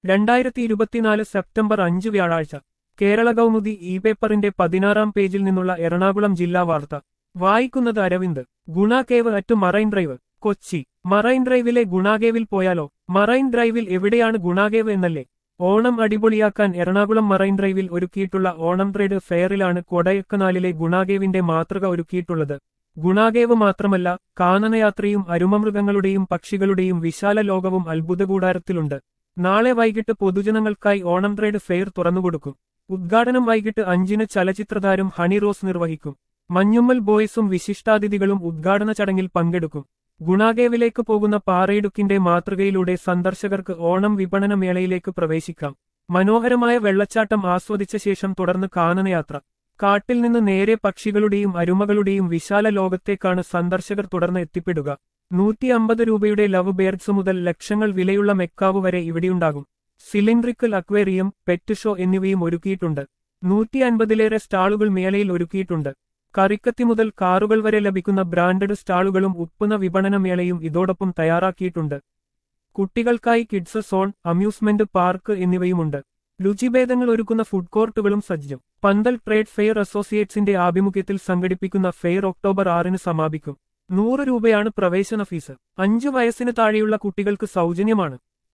രണ്ടായിരത്തി ഇരുപത്തിനാല് സെപ്റ്റംബർ അഞ്ച് വ്യാഴാഴ്ച കേരള കൗമുദി ഇ പേപ്പറിന്റെ പതിനാറാം പേജിൽ നിന്നുള്ള എറണാകുളം ജില്ലാ വാർത്ത വായിക്കുന്നത് Aravind Guna cave at Marine Drive Kochi Marine ഡ്രൈവിലെ ഗുണാകേവിൽ പോയാലോ മറൈൻ ഡ്രൈവിൽ എവിടെയാണ് ഗുണാകേവ് എന്നല്ലേ ഓണം അടിപൊളിയാക്കാൻ എറണാകുളം മറൈൻ ഡ്രൈവിൽ ഒരുക്കിയിട്ടുള്ള ഓണം ട്രേഡ് ഫെയറിലാണ് കൊടയക്കനാലിലെ ഗുണാകേവിന്റെ മാതൃക ഒരുക്കിയിട്ടുള്ളത് ഗുണാകേവ് മാത്രമല്ല കാനനയാത്രയും അരുമമൃഗങ്ങളുടെയും പക്ഷികളുടെയും വിശാല ലോകവും അത്ഭുതകൂടാരത്തിലുണ്ട് നാളെ വൈകിട്ട് പൊതുജനങ്ങൾക്കായി ഓണം ട്രേഡ് ഫെയർ തുറന്നുകൊടുക്കും ഉദ്ഘാടനം വൈകിട്ട് അഞ്ചിന് ചലച്ചിത്രതാരം ഹണി റോസ് നിർവഹിക്കും മഞ്ഞുമ്മൽ ബോയ്സും വിശിഷ്ടാതിഥികളും ഉദ്ഘാടന ചടങ്ങിൽ പങ്കെടുക്കും ഗുണാകേവിലേക്ക് പോകുന്ന പാറയിടുക്കിന്റെ മാതൃകയിലൂടെ സന്ദർശകർക്ക് ഓണം വിപണന മേളയിലേക്ക് പ്രവേശിക്കാം മനോഹരമായ വെള്ളച്ചാട്ടം ആസ്വദിച്ച ശേഷം തുടർന്ന് കാനനയാത്ര കാട്ടിൽ നിന്ന് നേരെ പക്ഷികളുടെയും അരുമകളുടെയും വിശാല ലോകത്തേക്കാണ് സന്ദർശകർ തുടർന്ന് എത്തിപ്പെടുക നൂറ്റി അമ്പത് രൂപയുടെ ലവ് ബേർഡ്സ് മുതൽ ലക്ഷങ്ങൾ വിലയുള്ള മെക്കാവ് വരെ ഇവിടെയുണ്ടാകും സിലിണ്ട്രിക്കൽ അക്വേറിയം പെറ്റ് ഷോ എന്നിവയും ഒരുക്കിയിട്ടുണ്ട് നൂറ്റി അൻപതിലേറെ സ്റ്റാളുകൾ മേളയിൽ ഒരുക്കിയിട്ടുണ്ട് കറിക്കത്തി മുതൽ കാറുകൾ വരെ ലഭിക്കുന്ന ബ്രാൻഡഡ് സ്റ്റാളുകളും ഉപ്പുന്ന വിപണന മേളയും ഇതോടൊപ്പം തയ്യാറാക്കിയിട്ടുണ്ട് കുട്ടികൾക്കായി കിഡ്സ് സോൺ അമ്യൂസ്മെന്റ് പാർക്ക് എന്നിവയുമുണ്ട് രുചിഭേദങ്ങൾ ഒരുക്കുന്ന ഫുഡ് കോർട്ടുകളും സജ്ജം പന്തൽ ട്രേഡ് ഫെയർ അസോസിയേറ്റ്സിന്റെ ആഭിമുഖ്യത്തിൽ സംഘടിപ്പിക്കുന്ന ഫെയർ ഒക്ടോബർ ആറിന് സമാപിക്കും നൂറ് രൂപയാണ് പ്രവേശന ഫീസ് അഞ്ചു വയസ്സിന് താഴെയുള്ള കുട്ടികൾക്ക് സൗജന്യമാണ്